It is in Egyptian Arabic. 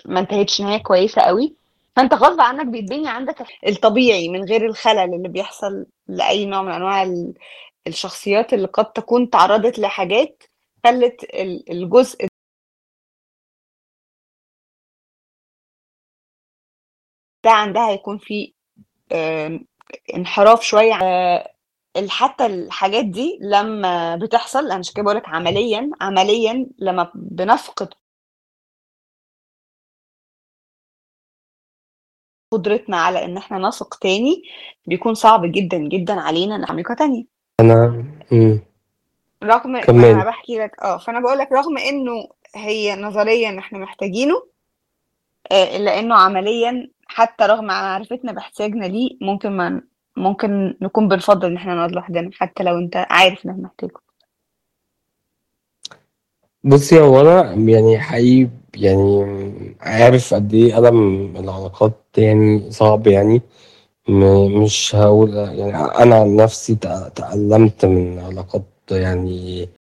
ما انتهتش نهاية كويسة قوي فانت غصب عنك بيتبني عندك الطبيعي من غير الخلل اللي بيحصل لأي نوع من أنواع ال- الشخصيات اللي قد تكون تعرضت لحاجات خلت ال- الجزء ده عندها يكون فيه آم، انحراف شوية آه، ال- حتى الحاجات دي لما بتحصل انا عشان كده بقولك عمليا عمليا لما بنفقد قدرتنا على ان احنا نثق تاني بيكون صعب جدا جدا علينا نعمل حاجة تانية أنا إمم. رغم ما انا كمّلي. بحكي لك اه فانا بقول لك رغم انه هي نظريا احنا محتاجينه آه، الا انه عمليا حتى رغم معرفتنا باحتياجنا ليه ممكن ما ممكن نكون بنفضل ان احنا نقعد لوحدنا حتى لو انت عارف انك محتاجه بُصّي، هو أنا يعني حقيقي يعني عارف قد إيه ألم العلاقات يعني صعب يعني، م مش هاقول يعني أنا عن نفسي تأ تألمت من علاقات يعني